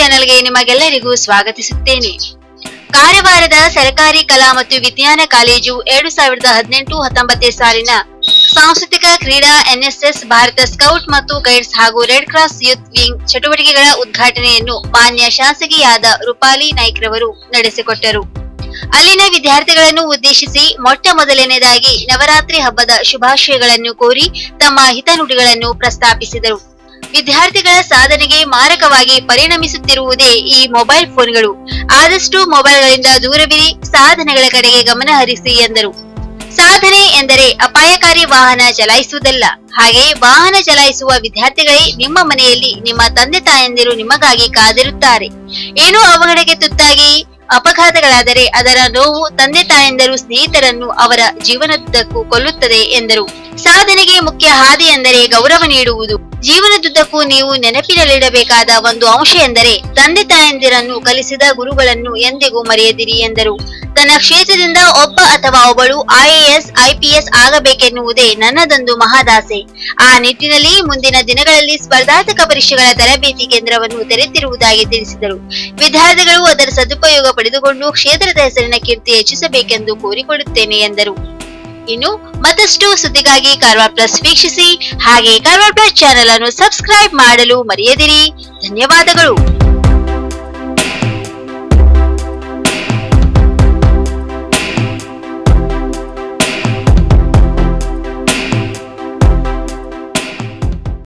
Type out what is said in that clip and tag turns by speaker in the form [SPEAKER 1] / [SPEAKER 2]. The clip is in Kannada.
[SPEAKER 1] ಚಾನೆಲ್ಗೆ ನಿಮಗೆಲ್ಲರಿಗೂ ಸ್ವಾಗತಿಸುತ್ತೇನೆ ಕಾರವಾರದ ಸರ್ಕಾರಿ ಕಲಾ ಮತ್ತು ವಿಜ್ಞಾನ ಕಾಲೇಜು ಎರಡು ಸಾವಿರದ ಹದಿನೆಂಟು ಹತ್ತೊಂಬತ್ತನೇ ಸಾಲಿನ ಸಾಂಸ್ಕೃತಿಕ ಕ್ರೀಡಾ ಎನ್ಎಸ್ಎಸ್ ಭಾರತ ಸ್ಕೌಟ್ ಮತ್ತು ಗೈಡ್ಸ್ ಹಾಗೂ ರೆಡ್ ಕ್ರಾಸ್ ಯೂತ್ ವಿಂಗ್ ಚಟುವಟಿಕೆಗಳ ಉದ್ಘಾಟನೆಯನ್ನು ಮಾನ್ಯ ಶಾಸಕಿಯಾದ ರೂಪಾಲಿ ನಾಯ್ಕ್ ರವರು ನಡೆಸಿಕೊಟ್ಟರು ಅಲ್ಲಿನ ವಿದ್ಯಾರ್ಥಿಗಳನ್ನು ಉದ್ದೇಶಿಸಿ ಮೊಟ್ಟ ಮೊದಲನೇದಾಗಿ ನವರಾತ್ರಿ ಹಬ್ಬದ ಶುಭಾಶಯಗಳನ್ನು ಕೋರಿ ತಮ್ಮ ಹಿತನುಡಿಗಳನ್ನು ಪ್ರಸ್ತಾಪಿಸಿದರು ವಿದ್ಯಾರ್ಥಿಗಳ ಸಾಧನೆಗೆ ಮಾರಕವಾಗಿ ಪರಿಣಮಿಸುತ್ತಿರುವುದೇ ಈ ಮೊಬೈಲ್ ಫೋನ್ಗಳು ಆದಷ್ಟು ಮೊಬೈಲ್ಗಳಿಂದ ದೂರವಿರಿ ಸಾಧನೆಗಳ ಕಡೆಗೆ ಗಮನ ಹರಿಸಿ ಎಂದರು ಸಾಧನೆ ಎಂದರೆ ಅಪಾಯಕಾರಿ ವಾಹನ ಚಲಾಯಿಸುವುದಲ್ಲ ಹಾಗೆ ವಾಹನ ಚಲಾಯಿಸುವ ವಿದ್ಯಾರ್ಥಿಗಳೇ ನಿಮ್ಮ ಮನೆಯಲ್ಲಿ ನಿಮ್ಮ ತಂದೆ ತಾಯಂದಿರು ನಿಮಗಾಗಿ ಕಾದಿರುತ್ತಾರೆ ಏನೋ ಅವಘಡಕ್ಕೆ ತುತ್ತಾಗಿ ಅಪಘಾತಗಳಾದರೆ ಅದರ ನೋವು ತಂದೆ ತಾಯಂದಿರು ಸ್ನೇಹಿತರನ್ನು ಅವರ ಜೀವನದುದ್ದಕ್ಕೂ ಕೊಲ್ಲುತ್ತದೆ ಎಂದರು ಸಾಧನೆಗೆ ಮುಖ್ಯ ಹಾದಿ ಎಂದರೆ ಗೌರವ ನೀಡುವುದು ಜೀವನದುದ್ದಕ್ಕೂ ನೀವು ನೆನಪಿನಲ್ಲಿಡಬೇಕಾದ ಒಂದು ಅಂಶ ಎಂದರೆ ತಂದೆ ತಾಯಂದಿರನ್ನು ಕಲಿಸಿದ ಗುರುಗಳನ್ನು ಎಂದಿಗೂ ಮರೆಯದಿರಿ ಎಂದರು ತನ್ನ ಕ್ಷೇತ್ರದಿಂದ ಒಬ್ಬ ಅಥವಾ ಒಬ್ಬಳು ಐಎಎಸ್ ಐಪಿಎಸ್ ಆಗಬೇಕೆನ್ನುವುದೇ ನನ್ನದೊಂದು ಮಹದಾಸೆ ಆ ನಿಟ್ಟಿನಲ್ಲಿ ಮುಂದಿನ ದಿನಗಳಲ್ಲಿ ಸ್ಪರ್ಧಾತ್ಮಕ ಪರೀಕ್ಷೆಗಳ ತರಬೇತಿ ಕೇಂದ್ರವನ್ನು ತೆರೆದಿರುವುದಾಗಿ ತಿಳಿಸಿದರು ವಿದ್ಯಾರ್ಥಿಗಳು ಅದರ ಸದುಪಯೋಗ ಪಡೆದುಕೊಂಡು ಕ್ಷೇತ್ರದ ಹೆಸರಿನ ಕೀರ್ತಿ ಹೆಚ್ಚಿಸಬೇಕೆಂದು ಕೋರಿಕೊಳ್ಳುತ್ತೇನೆ ಎಂದರು ಇನ್ನು ಮತ್ತಷ್ಟು ಸುದ್ದಿಗಾಗಿ ಕಾರವಾರ ಪ್ಲಸ್ ವೀಕ್ಷಿಸಿ ಹಾಗೆ ಕಾರವಾರ ಪ್ಲಸ್ ಚಾನೆಲ್ ಅನ್ನು ಸಬ್ಸ್ಕ್ರೈಬ್ ಮಾಡಲು ಮರೆಯದಿರಿ ಧನ್ಯವಾದಗಳು